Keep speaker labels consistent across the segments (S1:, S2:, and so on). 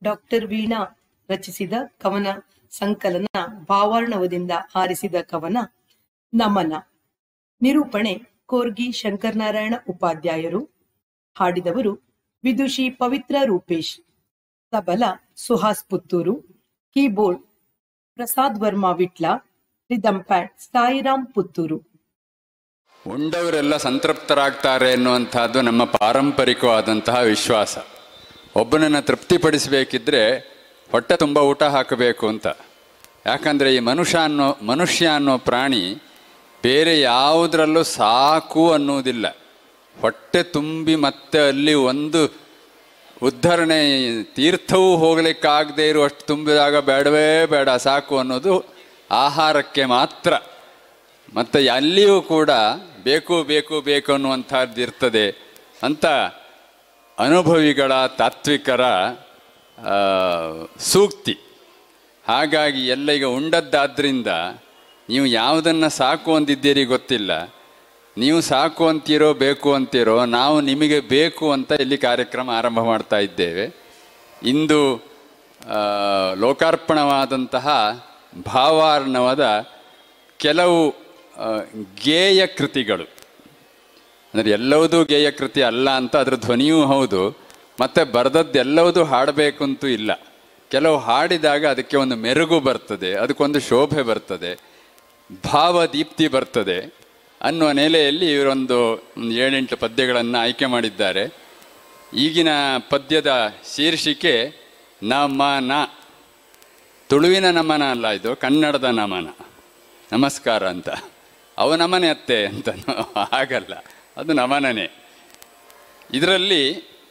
S1: doctor Veena ರಚಿಸಿದ ಕವನ ಸಂಕಲನ ಭಾವಾರ್ಣವದಿಂದ ಆರಿಸಿದ ಕವನ ನಮನ ನಿರೂಪಣೆ ಕೋರ್ಗಿ ಶಂಕರನಾರಾಯಣ ಉಪಾಧ್ಯಾಯರು ಹಾಡಿದವರು ವಿದುಷಿ Pavitra Rupesh tabla Suhas Puttur keyboard Prasad Varma Vitla rhythm pad Sairam Puttur
S2: ಉಂಡವರೆಲ್ಲ ಸಂತೃಪ್ತರಾಗ್ತಾರೆ ಎನ್ನುವಂತಹದ್ದು ನಮ್ಮ ಪಾರಂಪರಿಕವಾದಂತಹ ವಿಶ್ವಾಸ ಒಬ್ಬನನ್ನು ತೃಪ್ತಿಪಡಿಸಬೇಕಿದ್ರೆ ಹೊಟ್ಟೆ ತುಂಬ ಊಟ ಹಾಕಬೇಕು ಅಂತ ಯಾಕಂದರೆ ಈ ಮನುಷ್ಯ ಅನ್ನೋ ಮನುಷ್ಯ ಅನ್ನೋ ಪ್ರಾಣಿ ಬೇರೆ ಯಾವುದರಲ್ಲೂ ಸಾಕು ಅನ್ನುವುದಿಲ್ಲ ಹೊಟ್ಟೆ ತುಂಬಿ ಮತ್ತೆ ಅಲ್ಲಿ ಒಂದು ಉದ್ಧರಣೆ ತೀರ್ಥವೂ ಹೋಗ್ಲಿಕ್ಕಾಗದೇ ಇರುವಷ್ಟು ತುಂಬಿದಾಗ ಬೇಡವೇ ಬೇಡ ಸಾಕು ಅನ್ನೋದು ಆಹಾರಕ್ಕೆ ಮಾತ್ರ ಮತ್ತು ಅಲ್ಲಿಯೂ ಕೂಡ ಬೇಕು ಬೇಕು ಬೇಕು ಅನ್ನುವಂಥದ್ದು ಇರ್ತದೆ ಅಂತ ಅನುಭವಿಗಳ ತಾತ್ವಿಕರ ಆ, ಸೂಕ್ತಿ ಹಾಗಾಗಿ ಎಲ್ಲ ಈಗ ಉಂಡದ್ದಾದ್ರಿಂದ ನೀವು ಯಾವುದನ್ನು ಸಾಕು ಅಂದಿದ್ದೀರಿ ಗೊತ್ತಿಲ್ಲ ನೀವು ಸಾಕು ಅಂತೀರೋ ಬೇಕು ಅಂತೀರೋ ನಾವು ನಿಮಗೆ ಬೇಕು ಅಂತ ಇಲ್ಲಿ ಕಾರ್ಯಕ್ರಮ ಆರಂಭ ಮಾಡ್ತಾ ಇದ್ದೇವೆ ಇಂದು ಆ, ಲೋಕಾರ್ಪಣವಾದಂತಹ ಭಾವಾರ್ಣವದ ಕೆಲವು ಆ, ಗೇಯ ಕೃತಿಗಳು ಅಂದರೆ ಎಲ್ಲವೂ ಗೇಯ ಕೃತಿ ಅಲ್ಲ ಅಂತ ಅದ್ರ ಧ್ವನಿಯೂ ಹೌದು ಮತ್ತು ಬರೆದದ್ದೆಲ್ಲವೂ ಹಾಡಬೇಕು ಅಂತೂ ಇಲ್ಲ ಕೆಲವು ಹಾಡಿದಾಗ ಅದಕ್ಕೆ ಒಂದು ಮೆರುಗು ಬರ್ತದೆ ಅದಕ್ಕೊಂದು ಶೋಭೆ ಬರ್ತದೆ ಭಾವದೀಪ್ತಿ ಬರ್ತದೆ ಅನ್ನುವ ನೆಲೆಯಲ್ಲಿ ಇವರೊಂದು ಒಂದು ಏಳೆಂಟು ಪದ್ಯಗಳನ್ನು ಆಯ್ಕೆ ಮಾಡಿದ್ದಾರೆ ಈಗಿನ ಪದ್ಯದ ಶೀರ್ಷಿಕೆ ನಮನ ತುಳುವಿನ ನಮನ ಅಲ್ಲ ಇದು ಕನ್ನಡದ ನಮನ ನಮಸ್ಕಾರ ಅಂತ ಅವ ನಮನೆ ಅತ್ತೆ ಅಂತ ಹಾಗಲ್ಲ ಅದು ನಮನನೇ ಇದರಲ್ಲಿ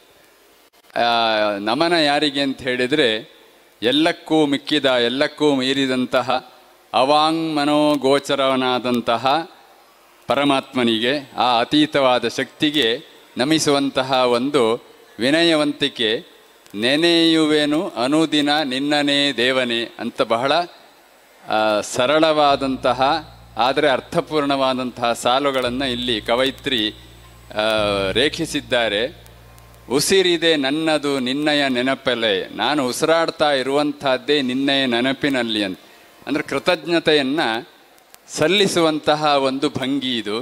S2: ಆ, ನಮನ ಯಾರಿಗೆ ಅಂತ ಹೇಳಿದರೆ ಎಲ್ಲಕ್ಕೂ ಮಿಕ್ಕಿದ ಎಲ್ಲಕ್ಕೂ ಮೀರಿದಂತಹ ಅವಾಂಗ್ ಮನೋಗೋಚರವನಾದಂತಹ ಪರಮಾತ್ಮನಿಗೆ ಆ ಅತೀತವಾದ ಶಕ್ತಿಗೆ ನಮಿಸುವಂತಹ ಒಂದು ವಿನಯವಂತಿಕೆ ನೆನೆಯುವೆನು ಅನುದಿನ ನಿನ್ನನೇ ದೇವನೇ ಅಂತ ಬಹಳ ಆ, ಸರಳವಾದಂತಹ ಆದರೆ ಅರ್ಥಪೂರ್ಣವಾದಂತಹ ಸಾಲುಗಳನ್ನು ಇಲ್ಲಿ ಕವಯಿತ್ರಿ ಆ, ರೇಖಿಸಿದ್ದಾರೆ ಉಸಿರಿದೆ ನನ್ನದು ನಿನ್ನಯ ನೆನಪಲೆ ನಾನು ಉಸಿರಾಡ್ತಾ ಇರುವಂತಹದ್ದೇ ನಿನ್ನಯ ನೆನಪಿನಲ್ಲಿ ಅಂತ ಅಂದರೆ ಕೃತಜ್ಞತೆಯನ್ನು ಸಲ್ಲಿಸುವಂತಹ ಒಂದು ಭಂಗಿ ಇದು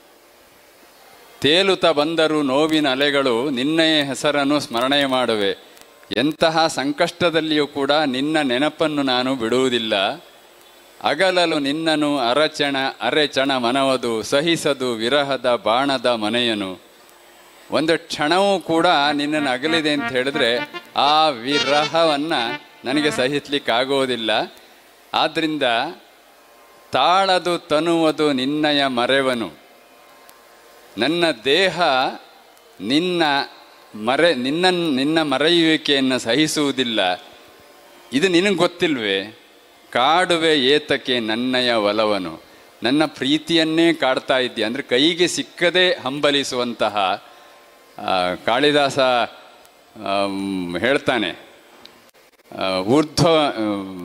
S2: ತೇಲುತ್ತ ಬಂದರೂ ನೋವಿನ ಅಲೆಗಳು ನಿನ್ನಯ ಹೆಸರನ್ನು ಸ್ಮರಣೆ ಮಾಡುವೆ ಎಂತಹ ಸಂಕಷ್ಟದಲ್ಲಿಯೂ ಕೂಡ ನಿನ್ನ ನೆನಪನ್ನು ನಾನು ಬಿಡುವುದಿಲ್ಲ ಅಗಲಲು ನಿನ್ನನು ಅರಚಣ ಅರೆಚಣ ಮನವದು ಸಹಿಸದು ವಿರಹದ ಬಾಣದ ಮನೆಯನು ಒಂದು ಕ್ಷಣವೂ ಕೂಡ ನಿನ್ನನ್ನು ಅಗಲಿದೆ ಅಂತ ಹೇಳಿದ್ರೆ ಆ ವಿರಹವನ್ನು ನನಗೆ ಸಹಿಸ್ಲಿಕ್ಕಾಗೋದಿಲ್ಲ ಆದ್ದರಿಂದ ತಾಳದು ತನುವುದು ನಿನ್ನಯ ಮರೆವನು ನನ್ನ ದೇಹ ನಿನ್ನ ಮರೆ ನಿನ್ನ ನಿನ್ನ ಮರೆಯುವಿಕೆಯನ್ನು ಸಹಿಸುವುದಿಲ್ಲ ಇದು ನಿನಗೆ ಗೊತ್ತಿಲ್ವೇ ಕಾಡುವೆ ಏತಕ್ಕೆ ನನ್ನಯ ಒಲವನು ನನ್ನ ಪ್ರೀತಿಯನ್ನೇ ಕಾಡ್ತಾ ಇದ್ದೀಯ ಅಂದರೆ ಕೈಗೆ ಸಿಕ್ಕದೆ ಹಂಬಲಿಸುವಂತಹ ಆ, ಕಾಳಿದಾಸ ಆಮ್, ಹೇಳ್ತಾನೆ ಆ, ಊರ್ಧ್ವ ಆಮ್,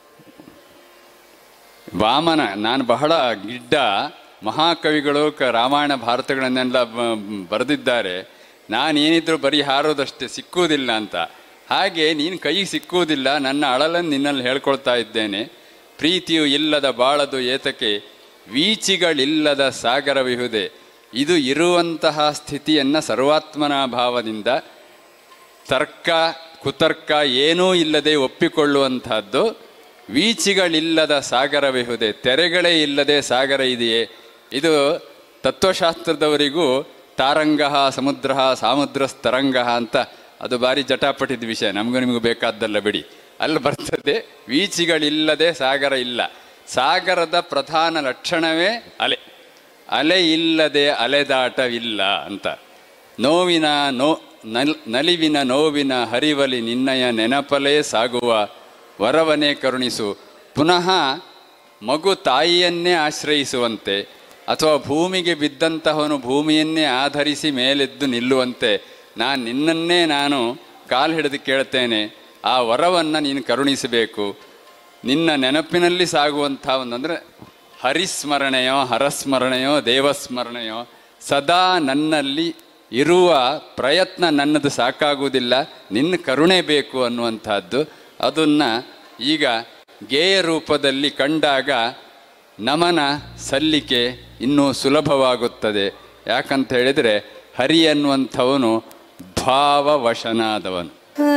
S2: ವಾಮನ ನಾನು ಬಹಳ ಗಿಡ್ಡ ಮಹಾಕವಿಗಳು ಕ ರಾಮಾಯಣ ಭಾರತಗಳನ್ನೆಲ್ಲ ಬ- ಬರೆದಿದ್ದಾರೆ ನಾನೇನಿದ್ರು ಬರೀ ಹಾರೋದಷ್ಟೇ ಸಿಕ್ಕುವುದಿಲ್ಲ ಅಂತ ಹಾಗೆ ನೀನು ಕೈಗೆ ಸಿಕ್ಕುವುದಿಲ್ಲ ನನ್ನ ಅಳಲನ್ನು ನಿನ್ನಲ್ಲಿ ಹೇಳ್ಕೊಳ್ತಾ ಇದ್ದೇನೆ ಪ್ರೀತಿಯು ಇಲ್ಲದ ಬಾಳದು ಏತಕ್ಕೆ ವೀಚಿಗಳಿಲ್ಲದ ಸಾಗರವಿಹುದೆ ಇದು ಇರುವಂತಹ ಸ್ಥಿತಿಯನ್ನು ಸರ್ವಾತ್ಮನ ಭಾವದಿಂದ ತರ್ಕ ಕುತರ್ಕ ಏನೂ ಇಲ್ಲದೆ ಒಪ್ಪಿಕೊಳ್ಳುವಂತಹದ್ದು ವೀಚಿಗಳಿಲ್ಲದ ಸಾಗರವಿಹುದೆ ತೆರೆಗಳೇ ಇಲ್ಲದೆ ಸಾಗರ ಇದೆಯೇ ಇದು ತತ್ವಶಾಸ್ತ್ರದವರಿಗೂ ತಾರಂಗ ಸಮುದ್ರ ಸಾಮುದ್ರ ಸ್ತರಂಗ ಅಂತ ಅದು ಭಾರಿ ಜಟಾಪಟಿದ ವಿಷಯ ನಮಗೂ ನಿಮಗೂ ಬೇಕಾದ್ದಲ್ಲ ಬಿಡಿ ಅಲ್ಲಿ ಬರ್ತದೆ ವೀಚಿಗಳಿಲ್ಲದೆ ಸಾಗರ ಇಲ್ಲ ಸಾಗರದ ಪ್ರಧಾನ ಲಕ್ಷಣವೇ ಅಲೆ ಅಲೆ ಇಲ್ಲದೆ ಅಲೆದಾಟವಿಲ್ಲ ಅಂತ ನೋವಿನ ನೋ ನಲ್ ನಲಿವಿನ ನೋವಿನ ಹರಿವಲಿ ನಿನ್ನಯ ನೆನಪಲೇ ಸಾಗುವ ವರವನೇ ಕರುಣಿಸು ಪುನಃ ಮಗು ತಾಯಿಯನ್ನೇ ಆಶ್ರಯಿಸುವಂತೆ ಅಥವಾ ಭೂಮಿಗೆ ಬಿದ್ದಂತಹವನು ಭೂಮಿಯನ್ನೇ ಆಧರಿಸಿ ಮೇಲೆದ್ದು ನಿಲ್ಲುವಂತೆ ನಾನು ನಿನ್ನನ್ನೇ ನಾನು ಕಾಲು ಹಿಡಿದು ಕೇಳ್ತೇನೆ ಆ ವರವನ್ನು ನೀನು ಕರುಣಿಸಬೇಕು ನಿನ್ನ ನೆನಪಿನಲ್ಲಿ ಸಾಗುವಂಥ ಒಂದಂದರೆ ಹರಿಸ್ಮರಣೆಯೋ ಹರಸ್ಮರಣೆಯೋ ದೇವಸ್ಮರಣೆಯೋ ಸದಾ ನನ್ನಲ್ಲಿ ಇರುವ ಪ್ರಯತ್ನ ನನ್ನದು ಸಾಕಾಗುವುದಿಲ್ಲ ನಿನ್ನ ಕರುಣೆ ಬೇಕು ಅನ್ನುವಂಥದ್ದು ಅದನ್ನು ಈಗ ಗೇಯ ರೂಪದಲ್ಲಿ ಕಂಡಾಗ ನಮನ ಸಲ್ಲಿಕೆ ಇನ್ನೂ ಸುಲಭವಾಗುತ್ತದೆ ಯಾಕಂತ ಹೇಳಿದರೆ ಹರಿ ಅನ್ನುವಂಥವನು ಭಾವವಶನಾದವನು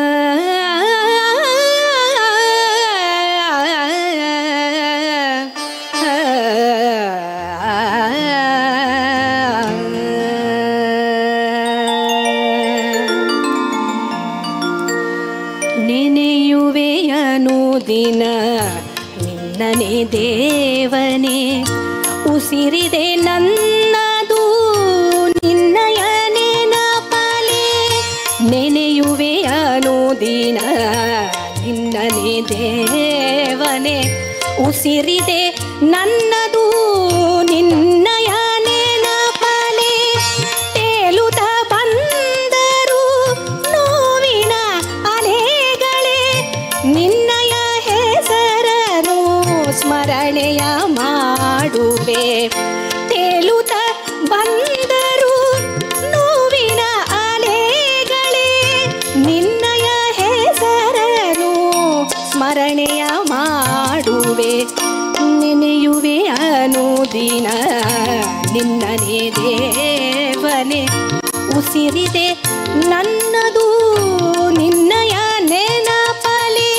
S3: ನೆನೆಯುವೆಯನು ದಿನ ನಿನ್ನನೆ ದೇವನೇ ಉಸಿರಿದೆ ನನ್ನದು ನಿನ್ನಯ ನೆನಪಲೆ ನೆನೆಯುವೆಯನು ದಿನ ನಿನ್ನನೆ ದೇವನೇ ಉಸಿರಿದೆ ನನ್ನದು ನಿನ್ನಯ ನೆನಪಲೆ ತೇಲುತ್ತ ಬಂದರು ನೋವಿನ ಅಲೆಗಳೇ ನಿನ್ನಯ ಹೆಸರನು ಸ್ಮರಣೆಯ ಮಾಡುವೆ ತೇಲುತ್ತ ಬಂದರು ನೋವಿನ ಅಲೆಗಳೇ ನಿನ್ನಯ ಹೆಸರನು ಸ್ಮರಣೆಯ ಮಾಡುವೆ ನೆನೆಯುವೆ ಅನುದಿನ ನಿನ್ನನೇ ದೇವನೇ ಉಸಿರಿದೆ ನನ್ನದು ನಿನ್ನಯ ನೆನಪಲೇ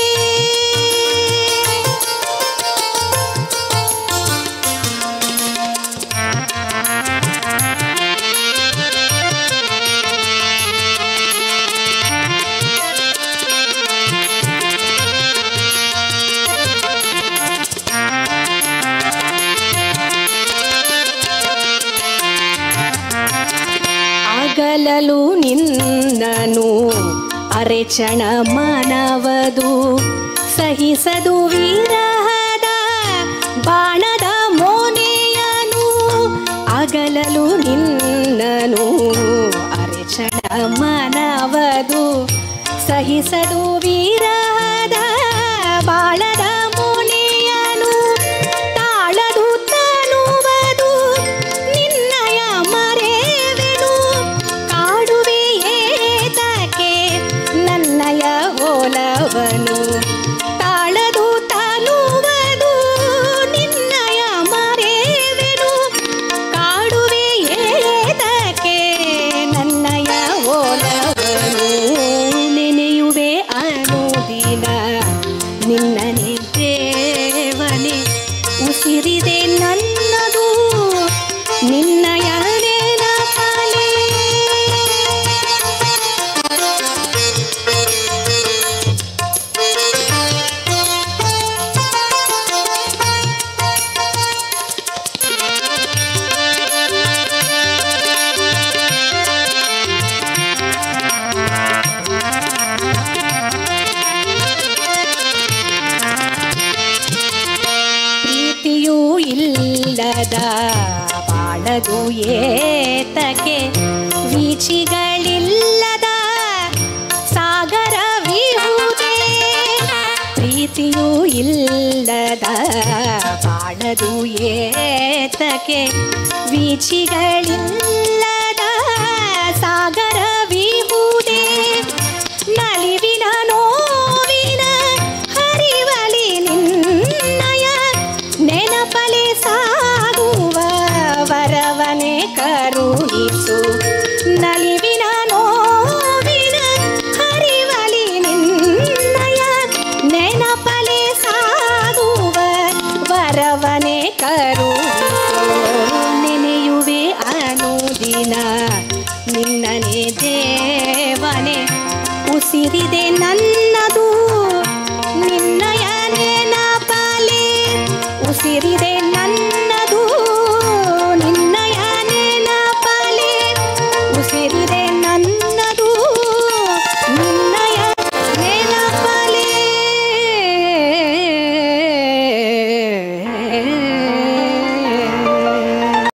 S3: ಅಗಲಲು ನಿನ್ನನು ಅರೆಚಣ ಮನವದು ಸಹಿಸದು ವಿರಹದ ಬಾಣದ ಮೋನೆಯನು ಅಗಲಲು ನಿನ್ನನು ಅರೆಚಣ ಮನವದು ಸಹಿಸದು ವಿರಹದ ಬಾಳದ ಮೋನೆಯನು ತಾಳದು ತನುವದು ನಿನ್ನಯ ಮರೆವೆನು ಕಾಡುವೆ ಏತಕ್ಕೆ ನನ್ನಯ ಓಲವನು ತಾಳದು ತನುವದು ನಿನ್ನಯ ಮರೆವೆನು ಕಾಡುವೆ ಏತಕ್ಕೆ ನನ್ನಯ ಓಲವನು ನೆನೆಯುವೆ ಅನುದಿನ ನಿನ್ನನೆ ದೇವನೇ ಉಸಿರಿದೆ ನನ್ನದು ನಿನ್ನಯ ನೆನಪಲೇ ಪ್ರೀತಿಯೂ ಇಲ್ಲದ ಬಾಳದು ಏತಕ್ಕೆ ವೀಚಿಗಳಿಲ್ಲದ ಸಾಗರ ವಿಹುದೇ ಪ್ರೀತಿಯೂ ಇಲ್ಲದ ಬಾಳದು ಏತಕ್ಕೆ ವೀಚಿಗಳಿಲ್ಲದ ಸಾಗರ ವಿಹುದೇ ನಲಿವಿನ ನೋವಿನ ಹರಿವಲಿ ನಿನ್ನಯ ನೆನಪಲೆ ಸಾಗುವ ವರವನೆ ಕರುಣಿಸು ನಲಿವಿನ ನೋವಿನ ಹರಿವಲಿ ನಿನ್ನಯ ನೆನಪಲೆ ಸಾಗುವ ವರವನೆ ಕರುಣಿಸು ನೆನೆಯುವೆ ಅನುದಿನ ನಿನ್ನನೆ ದೇವನೇ ಉಸಿರಿದೆ ನನ್ನದು ನಿನ್ನಯ ನೆನಪಲೆ ಉಸಿರಿದೆ ನನ್ನದು ನಿನ್ನಯ ನೆನಪಲೆ ಉಸಿರಿದೆ ನನ್ನ